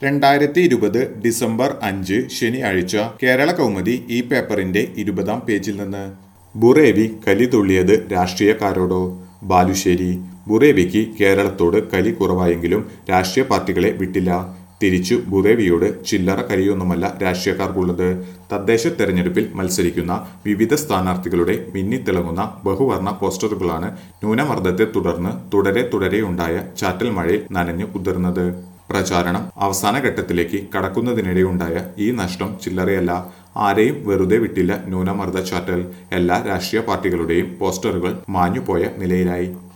രണ്ടായിരത്തി ഇരുപത് ഡിസംബർ അഞ്ച് ശനിയാഴ്ച കേരള കൗമുദി ഈ പേപ്പറിന്റെ ഇരുപതാം പേജിൽ നിന്ന് ബുറേവി കലി തുള്ളിയത് രാഷ്ട്രീയക്കാരോടോ ബാലുശ്ശേരി ബുറേവിക്ക് കേരളത്തോട് കലി കുറവായെങ്കിലും രാഷ്ട്രീയ പാർട്ടികളെ വിട്ടില്ല തിരിച്ചു ബുറേവിയോട് ചില്ലറ കലിയൊന്നുമല്ല രാഷ്ട്രീയക്കാർക്കുള്ളത് തദ്ദേശ തെരഞ്ഞെടുപ്പിൽ മത്സരിക്കുന്ന വിവിധ സ്ഥാനാർത്ഥികളുടെ മിന്നിത്തിളങ്ങുന്ന ബഹുവർണ്ണ പോസ്റ്ററുകളാണ് ന്യൂനമർദ്ദത്തെ തുടർന്ന് തുടരെ തുടരെയുണ്ടായ ചാറ്റൽ മഴയിൽ നനഞ്ഞു കുതിർന്നത് പ്രചാരണം അവസാന ഘട്ടത്തിലേക്ക് കടക്കുന്നതിനിടെയുണ്ടായ ഈ നഷ്ടം ചില്ലറയല്ല ആരെയും വെറുതെ വിട്ടില്ല ന്യൂനമർദ്ദ ചാറ്റൽ എല്ലാ രാഷ്ട്രീയ പാർട്ടികളുടെയും പോസ്റ്ററുകൾ മാഞ്ഞുപോയ നിലയിലായി